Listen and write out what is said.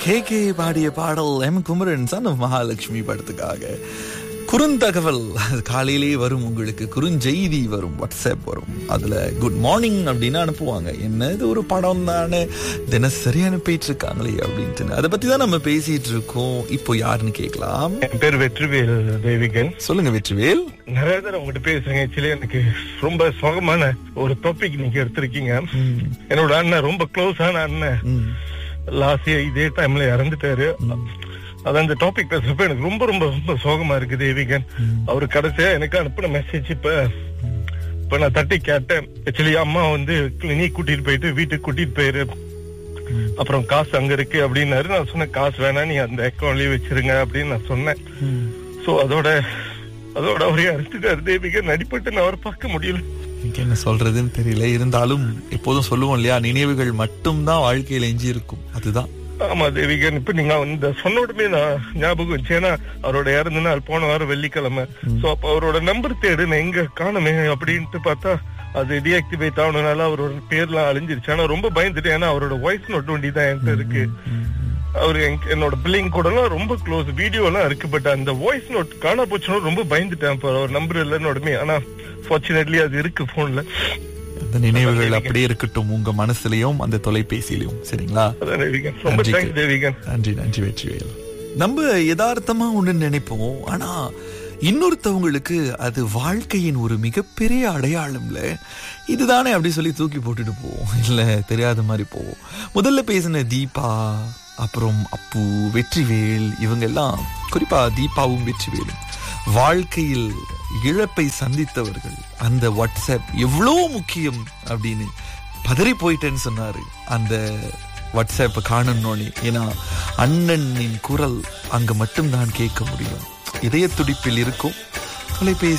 K K பாடிய பாடல் M Kumaran son of Mahalakshmi படத்துக்காக குறுந்தகவல் அது காலையிலேயே வரும் உங்களுக்கு குறுஞ்செய்தி வரும் வாட்ஸ்அப் வரும் அதுல குட் மார்னிங் அப்படின்னு அனுப்புவாங்க என்ன இது ஒரு படம் தானே தினசரி அனுப்பிட்டு இருக்காங்களே அப்படின்ட்டு அதை பத்தி தான் நம்ம பேசிட்டு இருக்கோம் இப்போ யாருன்னு கேட்கலாம் என் பேர் வெற்றிவேல் தேவிகன் சொல்லுங்க வெற்றிவேல் நிறைய தடவை உங்ககிட்ட பேசுறேன் ஆக்சுவலி எனக்கு ரொம்ப சுகமான ஒரு டாபிக் நீங்க எடுத்திருக்கீங்க என்னோட அண்ணன் ரொம்ப க்ளோஸான அண்ணன் ம். லாஸ்ட் இயர் இதே டைம்ல இறந்துட்டாரு அதான் இந்த டாபிக் பேசுறப்ப எனக்கு ரொம்ப ரொம்ப ரொம்ப சோகமா இருக்கு தேவிகன் அவரு கடைசியா எனக்கு அனுப்பின மெசேஜ் இப்ப இப்ப நான் தட்டி கேட்டேன் ஆக்சுவலி அம்மா வந்து கிளினிக் கூட்டிட்டு போயிட்டு வீட்டுக்கு கூட்டிட்டு போயிரு அப்புறம் காசு அங்க இருக்கு அப்படின்னாரு நான் சொன்னேன் காசு வேணாம் நீ அந்த அக்கௌண்ட்லயே வச்சிருங்க அப்படின்னு நான் சொன்னேன் ம். சோ அதோட அதோட அவரே அறுத்துட்டாரு தேவிகன் நடிப்பட்டு நான் அவரை பார்க்க முடியல எனக்கு என்ன சொல்றதுன்னு தெரியல இருந்தாலும் எப்போதும் சொல்லுவோம் இல்லையா நினைவுகள் மட்டும்தான் வாழ்க்கையில எஞ்சி இருக்கும் அதுதான் ஆமா தேவிகன் இப்ப நீங்க இந்த சொன்ன உடனே நான் ஞாபகம் வச்சு ஏன்னா அவரோட இறந்த நாள் போன வாரம் வெள்ளிக்கிழமை சோ அப்ப அவரோட நம்பர் தேடு நான் எங்க காணுமே அப்படின்ட்டு பார்த்தா அது டீஆக்டிவேட் ஆனதுனால அவரோட பேர்லாம் அழிஞ்சிருச்சு ஆனா ரொம்ப பயந்துட்டேன் ஏன்னா அவரோட வாய்ஸ் நோட் வண்டி தான் என்கிட்ட இருக்கு அவரு என்- என்னோட பிள்ளைங்க கூட எல்லாம் ரொம்ப க்ளோஸ் வீடியோ எல்லாம் இருக்கு பட் அந்த வாய்ஸ் நோட் காணா போச்சுன்னு ரொம்ப பயந்துட்டேன் இப்ப அவர் நம்பர் இல்லைன்னு உடனே ஆனா ஃபார்ச்சுனேட்லி அது இருக்கு போன்ல அந்த நினைவுகள் அப்படியே இருக்கட்டும் உங்க மனசுலயும் அந்த தொலைபேசியிலும் சரிங்களா அதான் தேவிகன் ரொம்ப நன்றிக்கு. தேங்க்ஸ் தேவிகன் நன்றி நன்றி வெற்றிவேல் நம்ம யதார்த்தமா ஒண்ணு நினைப்போம் ஆனா இன்னொருத்தவங்களுக்கு அது வாழ்க்கையின் ஒரு மிகப்பெரிய அடையாளம்ல இதுதானே அப்படி சொல்லி தூக்கி போட்டுட்டு போவோம் இல்ல தெரியாத மாதிரி போவோம் முதல்ல பேசின தீபா அப்புறம் அப்பு வெற்றிவேல் இவங்க எல்லாம் குறிப்பா தீபாவும் வெற்றிவேலும் வாழ்க்கையில் இழப்பை சந்தித்தவர்கள் அந்த வாட்ஸ்அப் எவ்வளோ முக்கியம் அப்படின்னு பதறி போயிட்டேன்னு சொன்னாரு அந்த வாட்ஸ்அப்பை காணணும்னே ஏன்னா அண்ணனின் குரல் அங்க மட்டும்தான் கேட்க முடியும் இதய துடிப்பில் இருக்கும் தொலைபேசி